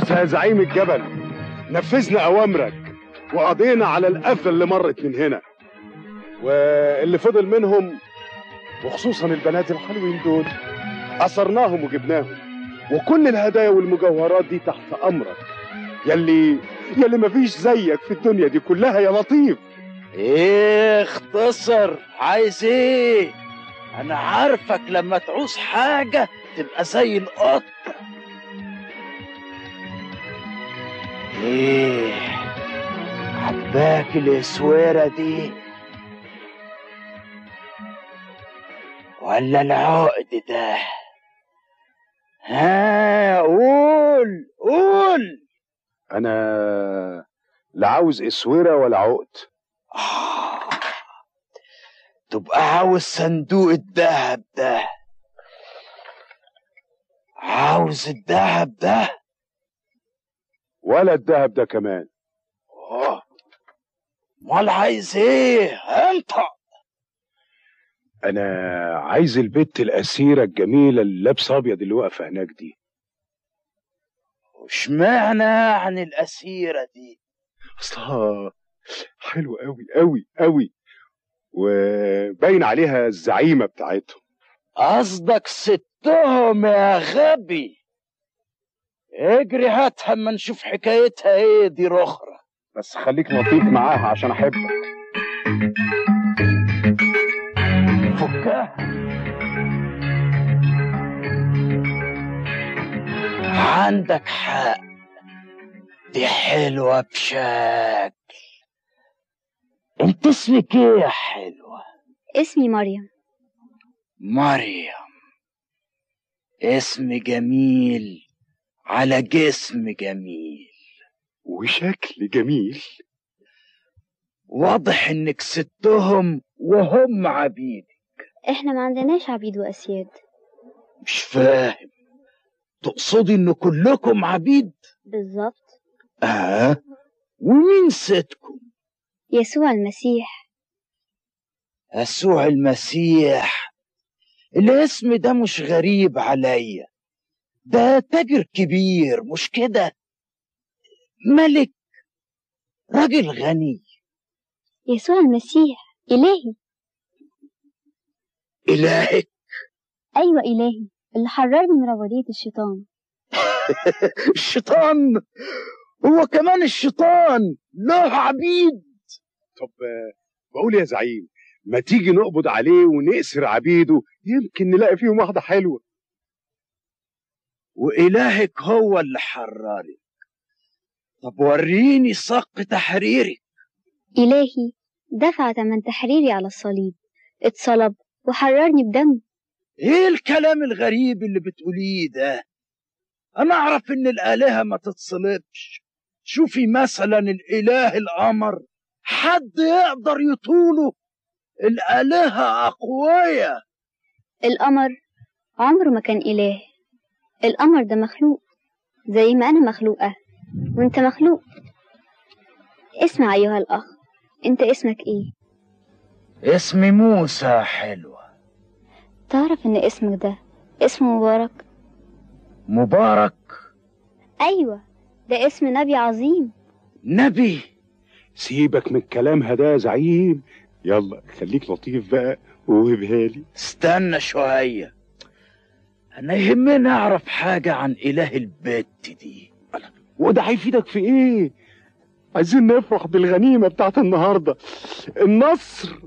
موسى يا زعيم الجبل نفذنا اوامرك وقضينا على القفله اللي مرت من هنا واللي فضل منهم وخصوصا البنات الحلوين دول أسرناهم وجبناهم وكل الهدايا والمجوهرات دي تحت أمرك يلي يلي مفيش زيك في الدنيا دي كلها يا لطيف ايه اختصر عايز ايه انا عارفك لما تعوز حاجة تبقى زي القط ايه عجباك الاسويرة دي ولا العقد ده ها قول قول أنا لا عاوز إسورة ولا عقد آه. تبقى عاوز صندوق الذهب ده عاوز الذهب ده ولا الذهب ده كمان آه. امال عايز ايه انت أنا عايز البت الأسيرة الجميلة اللي لابسة أبيض اللي واقفة هناك دي واشمعنى عن الاسيره دي أصلها حلوة أوي أوي أوي وباين عليها الزعيمة بتاعتهم قصدك ستهم يا غبي اجري هاتها اما نشوف حكايتها ايه دي رخرة بس خليك لطيف معاها عشان أحبك فكها عندك حق دي حلوة بشكل انت اسمك ايه يا حلوة اسمي مريم مريم اسم جميل على جسم جميل وشكل جميل واضح انك ستهم وهم عبيد احنا ما عندناش عبيد واسياد مش فاهم تقصدي ان كلكم عبيد بالظبط اه ومين ستكم يسوع المسيح يسوع المسيح الاسم ده مش غريب عليا ده تاجر كبير مش كده ملك راجل غني يسوع المسيح إلهي إلهك أيوة إلهي اللي حررني من رباطية الشيطان الشيطان هو كمان الشيطان له عبيد طب آه، بقول يا زعيم ما تيجي نقبض عليه ونأسر عبيده يمكن نلاقي فيهم واحدة حلوة وإلهك هو اللي حررك طب وريني صق تحريرك إلهي دفع تمن تحريري على الصليب اتصلب وحررني بدم ايه الكلام الغريب اللي بتقوليه ده انا اعرف ان الالهه ما تتصلبش شوفي مثلا الاله القمر حد يقدر يطوله الالهه اقوياء القمر عمره ما كان إله القمر ده مخلوق زي ما أنا مخلوقة وأنت مخلوق اسمع أيها الأخ أنت اسمك إيه؟ اسمي موسى حلوة تعرف إن اسمك ده اسم مبارك؟ مبارك أيوة ده اسم نبي عظيم نبي سيبك من كلامها ده يا زعيم يلا خليك لطيف بقى وهبها لي استنى شوية أنا يهمني أعرف حاجة عن إله البت دي وده هيفيدك في ايه عايزين نفرح بالغنيمة بتاعت النهاردة النصر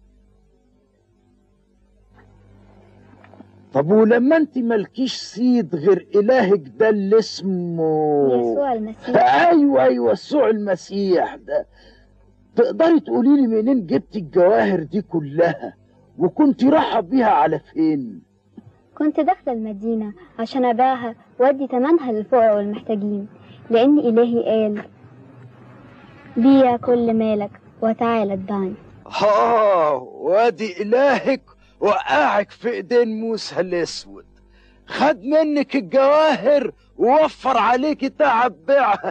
طب ولما أنت مالكيش سيد غير إلهك ده اللي اسمه يسوع المسيح أيوة أيوة يسوع المسيح ده تقدري تقولي لي منين جبت الجواهر دي كلها وكنت رايحة بيها على فين كنت داخلة المدينة عشان أبيعها وأدي تمنها للفقراء والمحتاجين لأن إلهي قال بيع كل مالك وتعالى اتبعني آه وادي إلهك وقعك في إيدين موسى الأسود خد منك الجواهر ووفر عليك تعب بيعها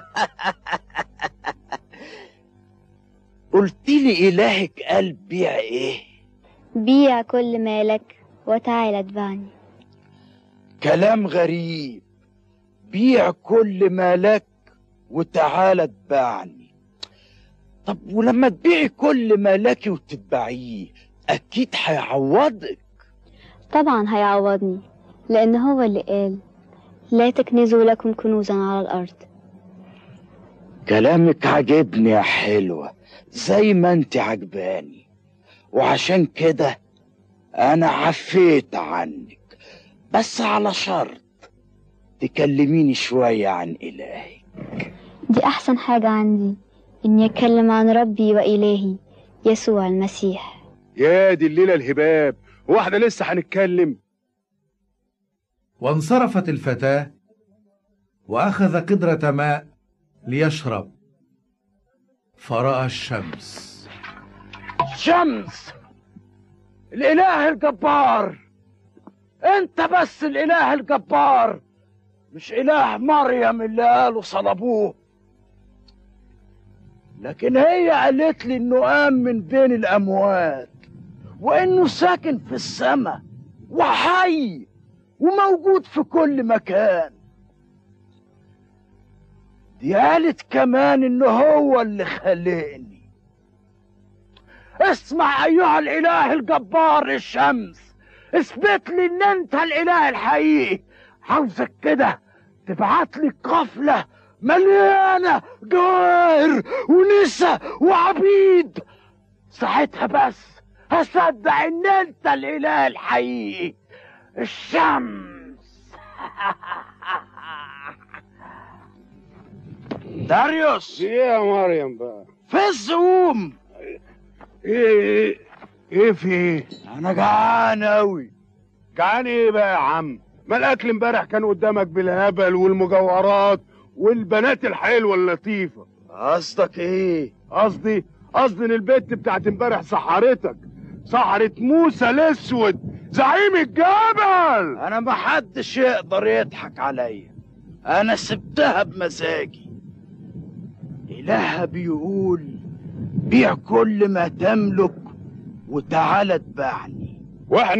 قلت لي إلهك قال بيع إيه بيع كل مالك وتعالى اتبعني كلام غريب بيع كل ما لك وتعالى اتبعني طب ولما تبيعي كل ما لك وتتبعيه اكيد هيعوضك طبعا هيعوضني لأن هو اللي قال لا تكنزوا لكم كنوزا على الأرض كلامك عجبني يا حلوة زي ما انت عجباني وعشان كده انا عفيت عنك بس على شرط تكلميني شوية عن إلهي دي أحسن حاجة عندي إني أتكلم عن ربي وإلهي يسوع المسيح يا دي الليله الهباب هو احنا لسه هنتكلم وانصرفت الفتاة وأخذ قدرة ماء ليشرب فرأى الشمس شمس الإله الجبار أنت بس الإله الجبار مش إله مريم اللي قالوا صلبوه لكن هي قالت لي إنه قام من بين الأموات وإنه ساكن في السماء وحي وموجود في كل مكان دي قالت كمان إنه هو اللي خلقني اسمع ايها الاله الجبار الشمس اثبت لي ان انت الاله الحقيقي عاوزك كده تبعت لي قافله مليانه جواهر ونسا وعبيد ساعتها بس هصدق ان انت الاله الحقيقي الشمس داريوس ايه يا مريم بقى فز قوم ايه ايه ايه في ايه انا جعان اوي جعان ايه بقى يا عم ما الاكل امبارح كان قدامك بالهبل والمجوهرات والبنات الحلوه اللطيفه قصدك ايه قصدي قصدي ان البت بتاعت امبارح سحرتك سحرت موسى الاسود زعيم الجبل انا ما حدش يقدر يضحك عليا انا سبتها بمزاجي الهها بيقول بيع كل ما تملك وتعالى اتبعني واحنا